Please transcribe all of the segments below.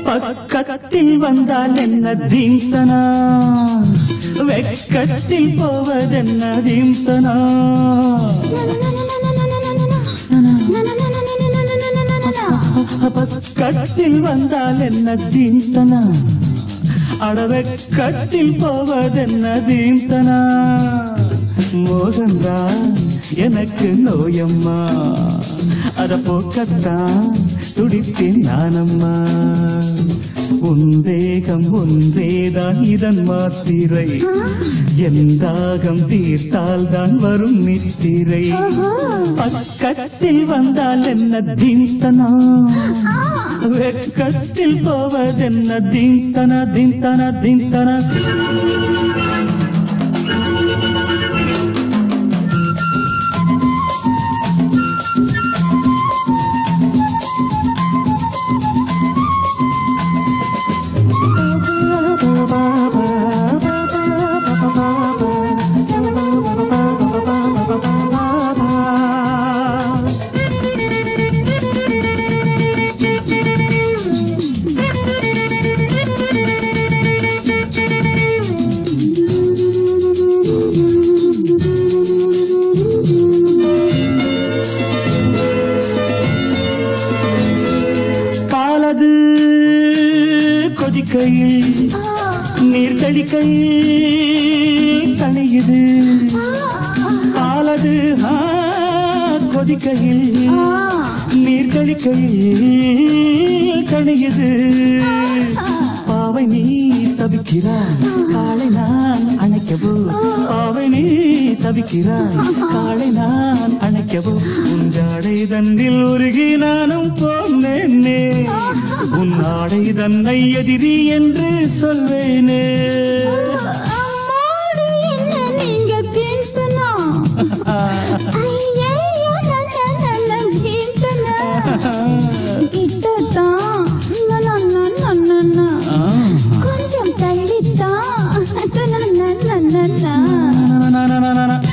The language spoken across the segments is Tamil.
பக்கத்தில் வந்தால் என்ன தீம்தனா வெக்கத்தில் போவதென்ன தீம்தனா பக்கத்தில் வந்தால் என்ன தீம்தனா அடவெக்கத்தில் போவதென்ன தீம்தனா மோகந்தா எனக்கு நோயம்மா அத போக்கத்தான் துடித்தேன் நானம்மா உந்தேகம் ஒன்றேதான் இதன் மாத்திரை எந்தாகம் தீர்த்தால் தான் வரும் நித்திரை பக்கத்தில் வந்தால் என்ன தீந்தனா வெக்கத்தில் போவதென்ன தீந்தன தீந்தன தீந்தன பாலது கொதிக்கையில் நீர் தெளிக்கையில் தணியுது பாலது ஆ, கொதிக்கையில் நீர் தெளிக்கையில் தணியுது பாவை நீ தவிக்கிறாய் காலை நான் அணைக்கவோ பாவை நீ தவிக்கிறாய் காலை நான் அணைக்கவோ உன் ஜாடை தன்னில் உருகி நானும் போனேனே உன் ஆடை தன்னை எதிரி என்று சொல்வேனே ஆ. கொஞ்சம் தள்ளித்தான் நா, நா, நா, நா, நா.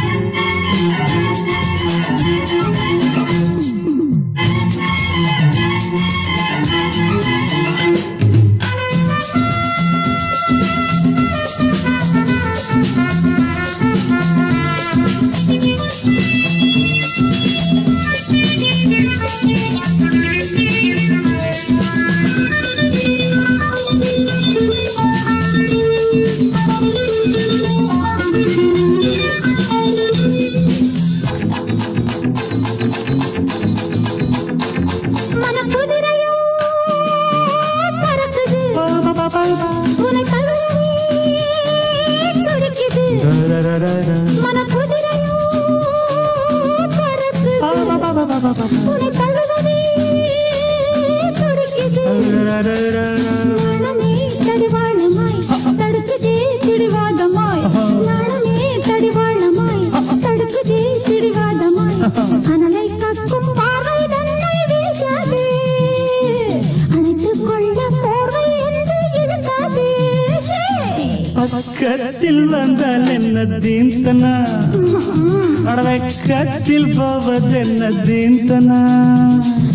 மனக்குதிரையோ பறக்குது உனை தழுவி துடிக்குது ரரரரர. மனக்குதிரையோ பறக்குது உனை தழுவி துடிக்குது ரரரரர. நாணமே தடிவாளமாய் தடுக்குதே பிடிவாதமாய் நாணமே தடிவாளமாய் தடுக்குதே பிடிவாதமாய் அனலை கக்கும் பார்வை தன்னை வீசாதே அணைத்துக் கொள்ள போர்வை என்று இழுக்காதே பக்கத்தில் வந்தால் என்ன தீந்தனா அடவக்கத்தில் போவதென்ன தீந்தனா